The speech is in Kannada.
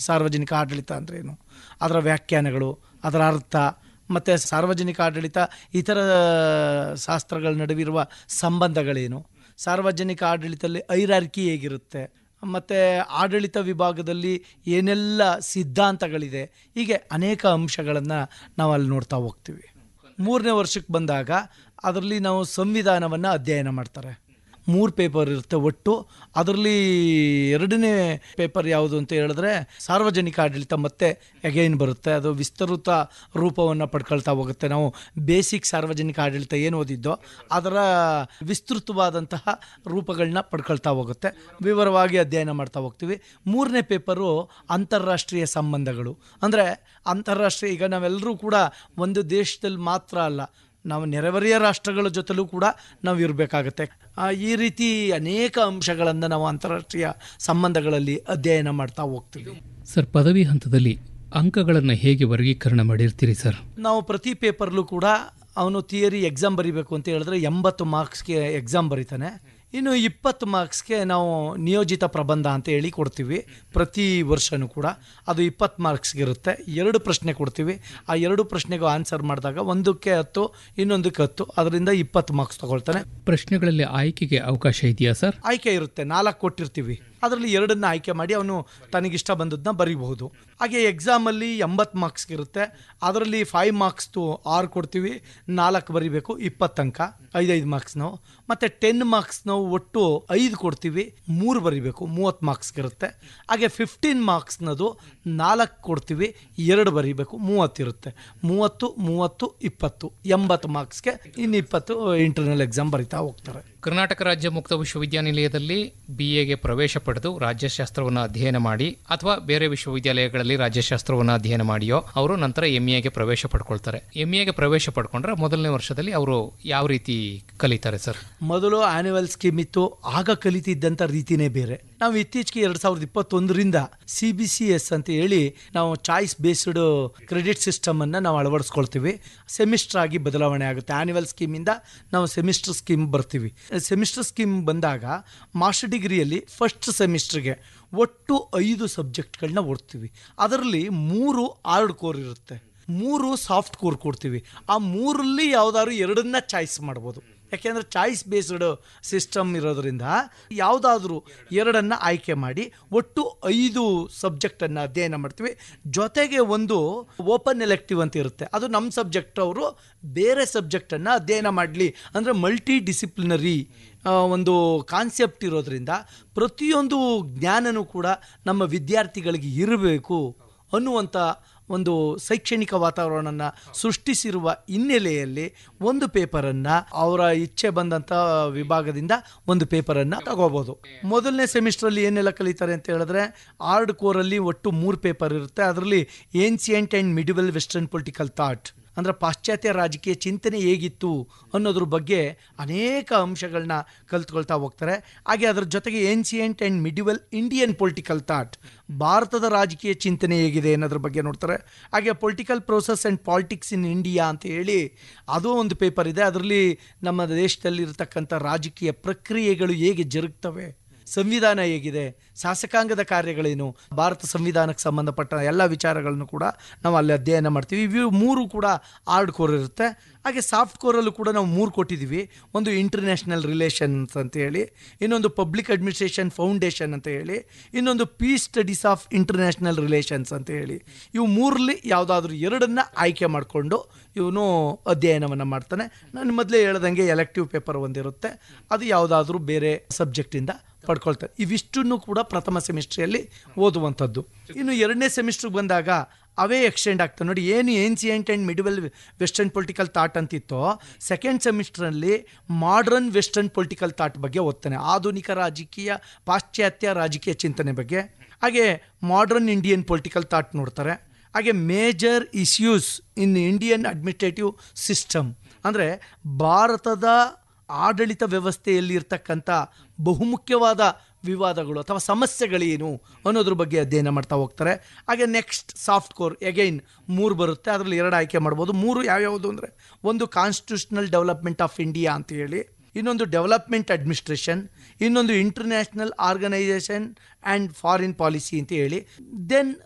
ಸಾರ್ವಜನಿಕ ಆಡಳಿತ ಅಂದ್ರೇನು ಅದರ ವ್ಯಾಖ್ಯಾನಗಳು ಅದರ ಅರ್ಥ ಮತ್ತು ಸಾರ್ವಜನಿಕ ಆಡಳಿತ ಇತರ ಶಾಸ್ತ್ರಗಳ ನಡುವಿರುವ ಸಂಬಂಧಗಳೇನು ಸಾರ್ವಜನಿಕ ಆಡಳಿತದಲ್ಲಿ ಐರಾರ್ಕಿ ಹೇಗಿರುತ್ತೆ ಮತ್ತು ಆಡಳಿತ ವಿಭಾಗದಲ್ಲಿ ಏನೆಲ್ಲ ಸಿದ್ಧಾಂತಗಳಿದೆ ಹೀಗೆ ಅನೇಕ ಅಂಶಗಳನ್ನು ನಾವು ಅಲ್ಲಿ ನೋಡ್ತಾ ಹೋಗ್ತೀವಿ ಮೂರನೇ ವರ್ಷಕ್ಕೆ ಬಂದಾಗ ಅದರಲ್ಲಿ ನಾವು ಸಂವಿಧಾನವನ್ನು ಅಧ್ಯಯನ ಮಾಡ್ತಾರೆ ಮೂರು ಪೇಪರ್ ಇರುತ್ತೆ ಒಟ್ಟು ಅದರಲ್ಲಿ ಎರಡನೇ ಪೇಪರ್ ಯಾವುದು ಅಂತ ಹೇಳಿದ್ರೆ ಸಾರ್ವಜನಿಕ ಆಡಳಿತ ಮತ್ತೆ ಅಗೈನ್ ಬರುತ್ತೆ ಅದು ವಿಸ್ತೃತ ರೂಪವನ್ನು ಪಡ್ಕೊಳ್ತಾ ಹೋಗುತ್ತೆ ನಾವು ಬೇಸಿಕ್ ಸಾರ್ವಜನಿಕ ಆಡಳಿತ ಏನು ಓದಿದ್ದೋ ಅದರ ವಿಸ್ತೃತವಾದಂತಹ ರೂಪಗಳನ್ನ ಪಡ್ಕೊಳ್ತಾ ಹೋಗುತ್ತೆ ವಿವರವಾಗಿ ಅಧ್ಯಯನ ಮಾಡ್ತಾ ಹೋಗ್ತೀವಿ ಮೂರನೇ ಪೇಪರು ಅಂತಾರಾಷ್ಟ್ರೀಯ ಸಂಬಂಧಗಳು ಅಂದರೆ ಅಂತಾರಾಷ್ಟ್ರೀಯ ಈಗ ನಾವೆಲ್ಲರೂ ಕೂಡ ಒಂದು ದೇಶದಲ್ಲಿ ಮಾತ್ರ ಅಲ್ಲ ನಾವು ನೆರೆಹೊರೆಯ ರಾಷ್ಟ್ರಗಳ ಜೊತೆಲೂ ಕೂಡ ನಾವು ಇರಬೇಕಾಗತ್ತೆ ಈ ರೀತಿ ಅನೇಕ ಅಂಶಗಳನ್ನು ನಾವು ಅಂತಾರಾಷ್ಟ್ರೀಯ ಸಂಬಂಧಗಳಲ್ಲಿ ಅಧ್ಯಯನ ಮಾಡ್ತಾ ಹೋಗ್ತೀವಿ ಸರ್ ಪದವಿ ಹಂತದಲ್ಲಿ ಅಂಕಗಳನ್ನು ಹೇಗೆ ವರ್ಗೀಕರಣ ಮಾಡಿರ್ತೀರಿ ಸರ್ ನಾವು ಪ್ರತಿ ಪೇಪರ್ಲು ಕೂಡ ಅವನು ಥಿಯರಿ ಎಕ್ಸಾಮ್ ಬರೀಬೇಕು ಅಂತ ಹೇಳಿದ್ರೆ ಎಂಬತ್ತು ಮಾರ್ಕ್ಸ್ಗೆ ಎಕ್ಸಾಮ್ ಬರೀತಾನೆ ಇನ್ನು ಇಪ್ಪತ್ತು ಮಾರ್ಕ್ಸ್ಗೆ ನಾವು ನಿಯೋಜಿತ ಪ್ರಬಂಧ ಅಂತ ಹೇಳಿ ಕೊಡ್ತೀವಿ ಪ್ರತಿ ವರ್ಷನೂ ಕೂಡ ಅದು ಇಪ್ಪತ್ತು ಮಾರ್ಕ್ಸ್ಗೆ ಇರುತ್ತೆ ಎರಡು ಪ್ರಶ್ನೆ ಕೊಡ್ತೀವಿ ಆ ಎರಡು ಪ್ರಶ್ನೆಗೂ ಆನ್ಸರ್ ಮಾಡಿದಾಗ ಒಂದಕ್ಕೆ ಹತ್ತು ಇನ್ನೊಂದಕ್ಕೆ ಹತ್ತು ಅದರಿಂದ ಇಪ್ಪತ್ತು ಮಾರ್ಕ್ಸ್ ತಗೊಳ್ತಾನೆ ಪ್ರಶ್ನೆಗಳಲ್ಲಿ ಆಯ್ಕೆಗೆ ಅವಕಾಶ ಇದೆಯಾ ಸರ್ ಆಯ್ಕೆ ಇರುತ್ತೆ ನಾಲ್ಕು ಕೊಟ್ಟಿರ್ತೀವಿ ಅದರಲ್ಲಿ ಎರಡನ್ನ ಆಯ್ಕೆ ಮಾಡಿ ಅವನು ತನಗಿಷ್ಟ ಬಂದದನ್ನ ಬರೀಬಹುದು ಹಾಗೆ ಎಕ್ಸಾಮಲ್ಲಿ ಎಂಬತ್ತು ಮಾರ್ಕ್ಸ್ಗೆ ಇರುತ್ತೆ ಅದರಲ್ಲಿ ಫೈವ್ ಮಾರ್ಕ್ಸ್ದು ಆರು ಕೊಡ್ತೀವಿ ನಾಲ್ಕು ಬರೀಬೇಕು ಇಪ್ಪತ್ತು ಅಂಕ ಐದೈದು ಮಾರ್ಕ್ಸ್ ನಾವು ಮತ್ತು ಟೆನ್ ಮಾರ್ಕ್ಸ್ ನಾವು ಒಟ್ಟು ಐದು ಕೊಡ್ತೀವಿ ಮೂರು ಬರೀಬೇಕು ಮೂವತ್ತು ಮಾರ್ಕ್ಸ್ಗೆ ಇರುತ್ತೆ ಹಾಗೆ ಫಿಫ್ಟೀನ್ ಮಾರ್ಕ್ಸ್ನದು ನಾಲ್ಕು ಕೊಡ್ತೀವಿ ಎರಡು ಬರೀಬೇಕು ಮೂವತ್ತಿರುತ್ತೆ ಮೂವತ್ತು ಮೂವತ್ತು ಇಪ್ಪತ್ತು ಎಂಬತ್ತು ಮಾರ್ಕ್ಸ್ಗೆ ಇನ್ನು ಇಪ್ಪತ್ತು ಇಂಟರ್ನಲ್ ಎಕ್ಸಾಮ್ ಬರಿತಾ ಹೋಗ್ತಾರೆ ಕರ್ನಾಟಕ ರಾಜ್ಯ ಮುಕ್ತ ವಿಶ್ವವಿದ್ಯಾನಿಲಯದಲ್ಲಿ ಬಿ ಎಗೆ ಪ್ರವೇಶ ಪಡೆದು ರಾಜ್ಯಶಾಸ್ತ್ರವನ್ನು ಅಧ್ಯಯನ ಮಾಡಿ ಅಥವಾ ಬೇರೆ ವಿಶ್ವವಿದ್ಯಾಲಯಗಳಲ್ಲಿ ರಾಜ್ಯಶಾಸ್ತ್ರವನ್ನು ಅಧ್ಯಯನ ಮಾಡಿಯೋ ಅವರು ನಂತರ ಎಂ ಎಗೆ ಪ್ರವೇಶ ಪಡ್ಕೊಳ್ತಾರೆ ಎಂ ಎಗೆ ಪ್ರವೇಶ ಪಡ್ಕೊಂಡ್ರೆ ಮೊದಲನೇ ವರ್ಷದಲ್ಲಿ ಅವರು ಯಾವ ರೀತಿ ಕಲಿತಾರೆ ಸರ್ ಮೊದಲು ಆನ್ಯುವಲ್ ಸ್ಕೀಮ್ ಇತ್ತು ಆಗ ಕಲಿತಿದ್ದಂಥ ರೀತಿನೇ ಬೇರೆ ನಾವು ಇತ್ತೀಚೆಗೆ ಎರಡು ಸಾವಿರದ ಇಪ್ಪತ್ತೊಂದರಿಂದ ಸಿ ಬಿ ಸಿ ಎಸ್ ಅಂತ ಹೇಳಿ ನಾವು ಚಾಯ್ಸ್ ಬೇಸ್ಡ್ ಕ್ರೆಡಿಟ್ ಸಿಸ್ಟಮ್ ಅನ್ನ ನಾವು ಅಳವಡಿಸ್ಕೊಳ್ತೀವಿ ಸೆಮಿಸ್ಟರ್ ಆಗಿ ಬದಲಾವಣೆ ಆಗುತ್ತೆ ಆನ್ಯುವಲ್ ಸ್ಕೀಮಿಂದ ನಾವು ಸೆಮಿಸ್ಟರ್ ಸ್ಕೀಮ್ ಬರ್ತೀವಿ ಸೆಮಿಸ್ಟರ್ ಸ್ಕೀಮ್ ಬಂದಾಗ ಮಾಸ್ಟರ್ ಡಿಗ್ರಿಯಲ್ಲಿ ಫಸ್ಟ್ ಸೆಮಿಸ್ಟರ್ಗೆ ಒಟ್ಟು ಐದು ಸಬ್ಜೆಕ್ಟ್ಗಳನ್ನ ಓದ್ತೀವಿ ಅದರಲ್ಲಿ ಮೂರು ಹಾರ್ಡ್ ಕೋರ್ ಇರುತ್ತೆ ಮೂರು ಸಾಫ್ಟ್ ಕೋರ್ ಕೊಡ್ತೀವಿ ಆ ಮೂರಲ್ಲಿ ಯಾವ್ದಾದ್ರು ಎರಡನ್ನ ಚಾಯ್ಸ್ ಮಾಡ್ಬೋದು ಯಾಕೆಂದರೆ ಚಾಯ್ಸ್ ಬೇಸ್ಡ್ ಸಿಸ್ಟಮ್ ಇರೋದ್ರಿಂದ ಯಾವುದಾದ್ರೂ ಎರಡನ್ನು ಆಯ್ಕೆ ಮಾಡಿ ಒಟ್ಟು ಐದು ಸಬ್ಜೆಕ್ಟನ್ನು ಅಧ್ಯಯನ ಮಾಡ್ತೀವಿ ಜೊತೆಗೆ ಒಂದು ಓಪನ್ ಎಲೆಕ್ಟಿವ್ ಅಂತ ಇರುತ್ತೆ ಅದು ನಮ್ಮ ಸಬ್ಜೆಕ್ಟ್ ಅವರು ಬೇರೆ ಸಬ್ಜೆಕ್ಟನ್ನು ಅಧ್ಯಯನ ಮಾಡಲಿ ಅಂದರೆ ಮಲ್ಟಿ ಡಿಸಿಪ್ಲಿನರಿ ಒಂದು ಕಾನ್ಸೆಪ್ಟ್ ಇರೋದ್ರಿಂದ ಪ್ರತಿಯೊಂದು ಜ್ಞಾನನೂ ಕೂಡ ನಮ್ಮ ವಿದ್ಯಾರ್ಥಿಗಳಿಗೆ ಇರಬೇಕು ಅನ್ನುವಂಥ ಒಂದು ಶೈಕ್ಷಣಿಕ ವಾತಾವರಣನ ಸೃಷ್ಟಿಸಿರುವ ಹಿನ್ನೆಲೆಯಲ್ಲಿ ಒಂದು ಪೇಪರನ್ನು ಅವರ ಇಚ್ಛೆ ಬಂದಂಥ ವಿಭಾಗದಿಂದ ಒಂದು ಪೇಪರನ್ನು ತಗೋಬೋದು ಮೊದಲನೇ ಸೆಮಿಸ್ಟ್ರಲ್ಲಿ ಏನೆಲ್ಲ ಕಲಿತಾರೆ ಅಂತ ಹೇಳಿದ್ರೆ ಆರ್ಡ್ ಕೋರಲ್ಲಿ ಒಟ್ಟು ಮೂರು ಪೇಪರ್ ಇರುತ್ತೆ ಅದರಲ್ಲಿ ancient and medieval western political thought ಅಂದರೆ ಪಾಶ್ಚಾತ್ಯ ರಾಜಕೀಯ ಚಿಂತನೆ ಹೇಗಿತ್ತು ಅನ್ನೋದ್ರ ಬಗ್ಗೆ ಅನೇಕ ಅಂಶಗಳನ್ನ ಕಲ್ತ್ಕೊಳ್ತಾ ಹೋಗ್ತಾರೆ ಹಾಗೆ ಅದರ ಜೊತೆಗೆ ancient and medieval Indian political thought ಭಾರತದ ರಾಜಕೀಯ ಚಿಂತನೆ ಹೇಗಿದೆ ಅನ್ನೋದ್ರ ಬಗ್ಗೆ ನೋಡ್ತಾರೆ ಹಾಗೆ political process and politics in India ಅಂತ ಹೇಳಿ ಅದು ಒಂದು ಪೇಪರ್ ಇದೆ ಅದರಲ್ಲಿ ನಮ್ಮ ದೇಶದಲ್ಲಿರ್ತಕ್ಕಂಥ ರಾಜಕೀಯ ಪ್ರಕ್ರಿಯೆಗಳು ಹೇಗೆ ಜರುಗ್ತವೆ ಸಂವಿಧಾನ ಹೇಗಿದೆ ಶಾಸಕಾಂಗದ ಕಾರ್ಯಗಳೇನು ಭಾರತ ಸಂವಿಧಾನಕ್ಕೆ ಸಂಬಂಧಪಟ್ಟ ಎಲ್ಲ ವಿಚಾರಗಳನ್ನು ಕೂಡ ನಾವು ಅಲ್ಲಿ ಅಧ್ಯಯನ ಮಾಡ್ತೀವಿ ಇವು ಮೂರು ಕೂಡ ಹಾರ್ಡ್ ಕೋರ್ ಇರುತ್ತೆ ಹಾಗೆ ಸಾಫ್ಟ್ ಕೋರಲ್ಲೂ ಕೂಡ ನಾವು ಮೂರು ಕೊಟ್ಟಿದ್ದೀವಿ ಒಂದು ಇಂಟರ್ನ್ಯಾಷನಲ್ ರಿಲೇಷನ್ಸ್ ಅಂತ ಹೇಳಿ ಇನ್ನೊಂದು ಪಬ್ಲಿಕ್ ಅಡ್ಮಿನಿಸ್ಟ್ರೇಷನ್ ಫೌಂಡೇಶನ್ ಅಂತ ಹೇಳಿ ಇನ್ನೊಂದು peace studies of international relations ಅಂತ ಹೇಳಿ ಇವು ಮೂರಲ್ಲಿ ಯಾವುದಾದ್ರೂ ಎರಡನ್ನು ಆಯ್ಕೆ ಮಾಡಿಕೊಂಡು ಇವನು ಅಧ್ಯಯನವನ್ನು ಮಾಡ್ತಾನೆ ನಾನು ಮೊದಲೇ ಹೇಳ್ದಂಗೆ ಎಲೆಕ್ಟಿವ್ ಪೇಪರ್ ಒಂದಿರುತ್ತೆ ಅದು ಯಾವುದಾದ್ರೂ ಬೇರೆ ಸಬ್ಜೆಕ್ಟಿಂದ ಪಡ್ಕೊಳ್ತಾರೆ ಇವಿಷ್ಟನ್ನು ಕೂಡ ಪ್ರಥಮ ಸೆಮಿಸ್ಟ್ರಿಯಲ್ಲಿ ಓದುವಂಥದ್ದು ಇನ್ನು ಎರಡನೇ ಸೆಮಿಸ್ಟ್ರಿಗೆ ಬಂದಾಗ ಅವೇ ಎಕ್ಸ್ಟೆಂಡ್ ಆಗ್ತವೆ ನೋಡಿ ಏನು ancient and medieval western political thought ಅಂತಿತ್ತೋ ಸೆಕೆಂಡ್ ಸೆಮಿಸ್ಟ್ರಲ್ಲಿ ಮಾಡ್ರನ್ ವೆಸ್ಟರ್ನ್ ಪೊಲಿಟಿಕಲ್ ಥಾಟ್ ಬಗ್ಗೆ ಓದ್ತಾನೆ ಆಧುನಿಕ ರಾಜಕೀಯ ಪಾಶ್ಚಾತ್ಯ ರಾಜಕೀಯ ಚಿಂತನೆ ಬಗ್ಗೆ ಹಾಗೆ ಮಾಡ್ರನ್ ಇಂಡಿಯನ್ ಪೊಲಿಟಿಕಲ್ ಥಾಟ್ ನೋಡ್ತಾರೆ ಹಾಗೆ major issues in Indian administrative system ಅಂದರೆ ಭಾರತದ ಆಡಳಿತ ವ್ಯವಸ್ಥೆಯಲ್ಲಿ ಇರ್ತಕ್ಕಂಥ ಬಹುಮುಖ್ಯವಾದ ವಿವಾದಗಳು ಅಥವಾ ಸಮಸ್ಯೆಗಳೇನು ಅನ್ನೋದ್ರ ಬಗ್ಗೆ ಅಧ್ಯಯನ ಮಾಡ್ತಾ ಹೋಗ್ತಾರೆ ಹಾಗೆ ನೆಕ್ಸ್ಟ್ ಸಾಫ್ಟ್ ಕೋರ್ ಎಗೈನ್ ಮೂರು ಬರುತ್ತೆ ಅದರಲ್ಲಿ ಎರಡು ಆಯ್ಕೆ ಮಾಡ್ಬೋದು ಮೂರು ಯಾವ್ಯಾವುದು ಅಂದರೆ ಒಂದು ಕಾನ್ಸ್ಟಿಟ್ಯೂಷನಲ್ ಡೆವಲಪ್ಮೆಂಟ್ ಆಫ್ ಇಂಡಿಯಾ ಅಂತ ಹೇಳಿ ಇನ್ನೊಂದು ಡೆವಲಪ್ಮೆಂಟ್ ಅಡ್ಮಿನಿಸ್ಟ್ರೇಷನ್ ಇನ್ನೊಂದು international organisation and foreign policy ಅಂತ ಹೇಳಿ ದೆನ್